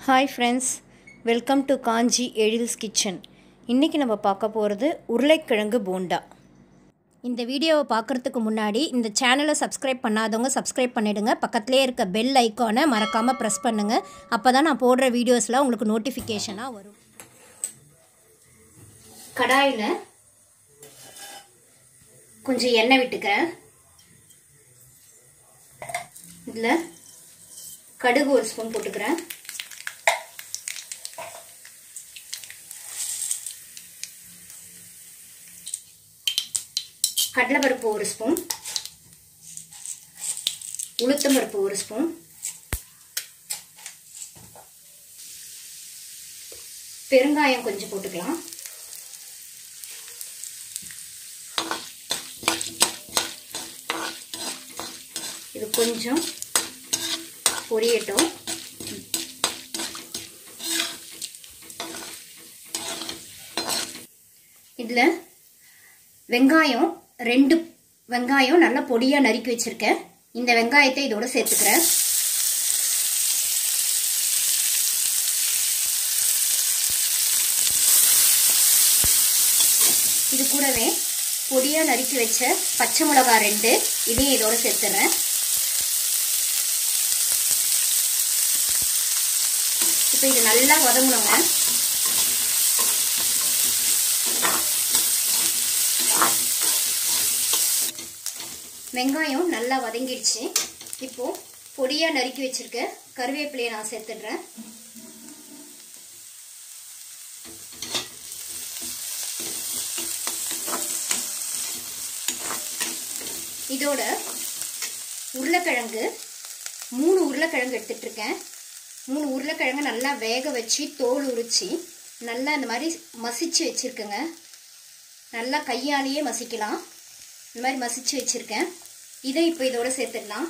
hi friends welcome to Kanchi Ezhil's kitchen இன்றைக்கி நம்ம பார்க்க போகிறது உருளைக்கிழங்கு போண்டா இந்த வீடியோவை பார்க்குறதுக்கு முன்னாடி இந்த சேனலை சப்ஸ்கிரைப் பண்ணாதவங்க சப்ஸ்கிரைப் பண்ணிவிடுங்க பக்கத்துலேயே இருக்க பெல் ஐக்கானை மறக்காமல் ப்ரெஸ் பண்ணுங்கள் அப்போ தான் நான் போடுற வீடியோஸ்லாம் உங்களுக்கு நோட்டிஃபிகேஷனாக வரும் கடாயில் கொஞ்சம் எண்ணெய் விட்டுக்கிறேன் இதில் கடுகு ஒரு ஸ்பூன் போட்டுக்கிறேன் கடலைப்பருப்பு ஒரு ஸ்பூன் உளுத்தம்பருப்பு ஒரு ஸ்பூன் பெருங்காயம் கொஞ்சம் போட்டுக்கலாம் இது கொஞ்சம் பொரியட்டும் இதில் வெங்காயம் ரெண்டு வெங்காயம் நல்லா பொடியாக நறுக்கி வச்சுருக்கேன் இந்த வெங்காயத்தை இதோட சேர்த்துக்கிறேன் இது கூடவே பொடியாக நறுக்கி வச்ச பச்சை மிளகா ரெண்டு இதையும் இதோட சேர்த்துறேன் இப்போ இது நல்லா வதங்கணுங்க வெங்காயம் நல்லா வதங்கிடுச்சு இப்போ பொடியாக நறுக்கி வச்சிருக்க கருவேப்பிலையை நான் சேர்த்துடுறேன் இதோட உருளைக்கிழங்கு மூணு உருளைக்கிழங்கு எடுத்துட்டு இருக்கேன் மூணு உருளைக்கிழங்கு நல்லா வேக வச்சு தோல் உரிச்சு நல்லா இந்த மாதிரி மசிச்சு வச்சுருக்கேங்க நல்லா கையாலேயே மசிக்கலாம் இந்த மாதிரி மசிச்சு வச்சுருக்கேன் இதை இப்போ இதோட சேர்த்துடலாம்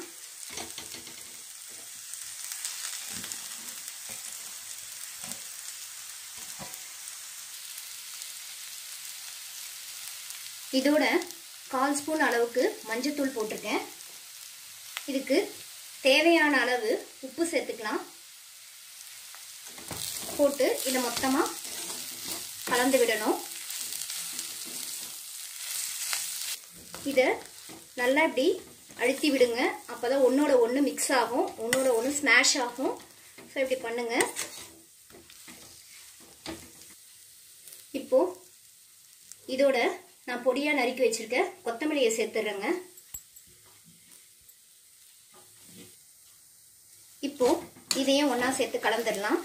இதோட கால் ஸ்பூன் அளவுக்கு மஞ்சத்தூள் போட்டிருக்கேன் இதுக்கு தேவையான அளவு உப்பு சேர்த்துக்கலாம் போட்டு இதை மொத்தமாக கலந்து விடணும் இதை நல்லா இப்படி அழுத்தி விடுங்க அப்போ தான் ஒன்றோட ஒன்று மிக்ஸ் ஆகும் ஒன்றோட ஒன்று ஸ்மாஷ் ஆகும் ஸோ இப்படி பண்ணுங்க இப்போ இதோட நான் பொடியாக நறுக்கி வச்சிருக்க கொத்தமல்லியை சேர்த்துடுறேங்க இப்போ இதையும் ஒன்றா சேர்த்து கலந்துடலாம்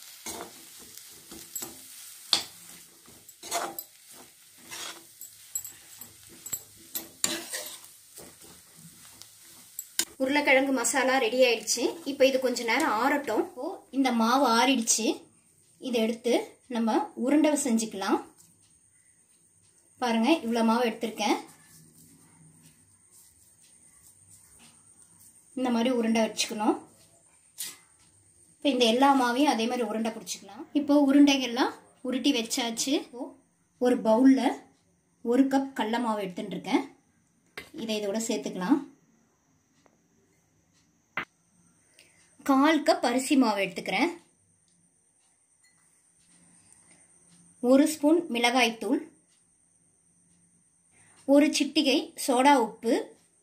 உருளைக்கிழங்கு மசாலா ரெடி ஆயிடுச்சு இப்போ இது கொஞ்ச நேரம் ஆறட்டும் ஓ இந்த மாவு ஆறிடுச்சு இதை எடுத்து நம்ம உருண்டை செஞ்சுக்கலாம் பாருங்க இவ்வளோ மாவு எடுத்திருக்கேன் இந்த மாதிரி உருண்டை வச்சுக்கணும் இப்போ இந்த எல்லா மாவையும் அதே மாதிரி உருண்டை பிடிச்சிக்கலாம் இப்போ உருண்டைகள்லாம் உருட்டி வச்சாச்சு ஒரு பவுலில் ஒரு கப் கடல மாவு எடுத்துட்டு இருக்கேன் இதை இதோட சேர்த்துக்கலாம் கால் கப் அரிசி மாவு எடுத்துக்கிறேன் ஒரு ஸ்பூன் மிளகாய்த்தூள் ஒரு சிட்டிகை சோடா உப்பு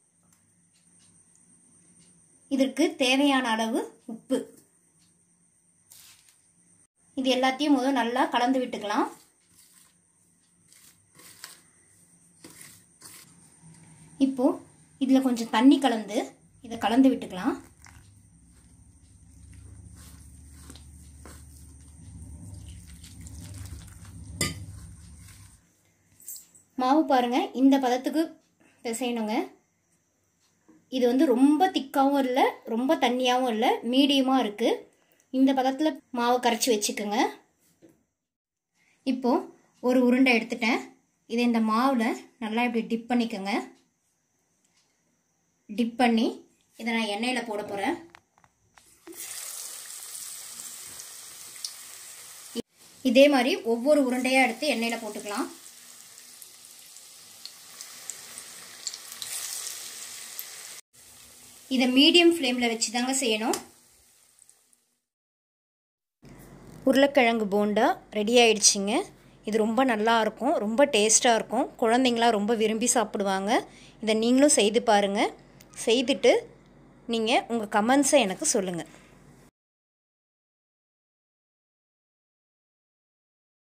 இதற்கு தேவையான அளவு உப்பு இது எல்லாத்தையும் முதல் நல்லா கலந்து விட்டுக்கலாம் இப்போ இதில் கொஞ்சம் தண்ணி கலந்து இதை கலந்து விட்டுக்கலாம் மாவு பாருங்க இந்த பதத்துக்கு பிசையணுங்க இது வந்து ரொம்ப திக்காகவும் இல்லை ரொம்ப தண்ணியாகவும் இல்லை மீடியமாக இருக்குது இந்த பதத்தில் மாவு கரைச்சி வச்சுக்கோங்க இப்போ ஒரு உருண்டை எடுத்துட்டேன் இதை இந்த மாவில் நல்லா இப்படி டிப் பண்ணிக்கோங்க டிப் பண்ணி இதை நான் எண்ணெயில் போட போகிறேன் இதே மாதிரி ஒவ்வொரு உருண்டையாக எடுத்து எண்ணெயில் போட்டுக்கலாம் இதை மீடியம் ஃப்ளேமில் வச்சு தாங்க செய்யணும் உருளைக்கிழங்கு போண்டா ரெடி ஆயிடுச்சுங்க இது ரொம்ப நல்லா இருக்கும் ரொம்ப டேஸ்ட்டாக இருக்கும் குழந்தைங்களாம் ரொம்ப விரும்பி சாப்பிடுவாங்க இதை நீங்களும் செய்து பாருங்கள் செய்துட்டு நீங்கள் உங்கள் கமெண்ட்ஸை எனக்கு சொல்லுங்கள்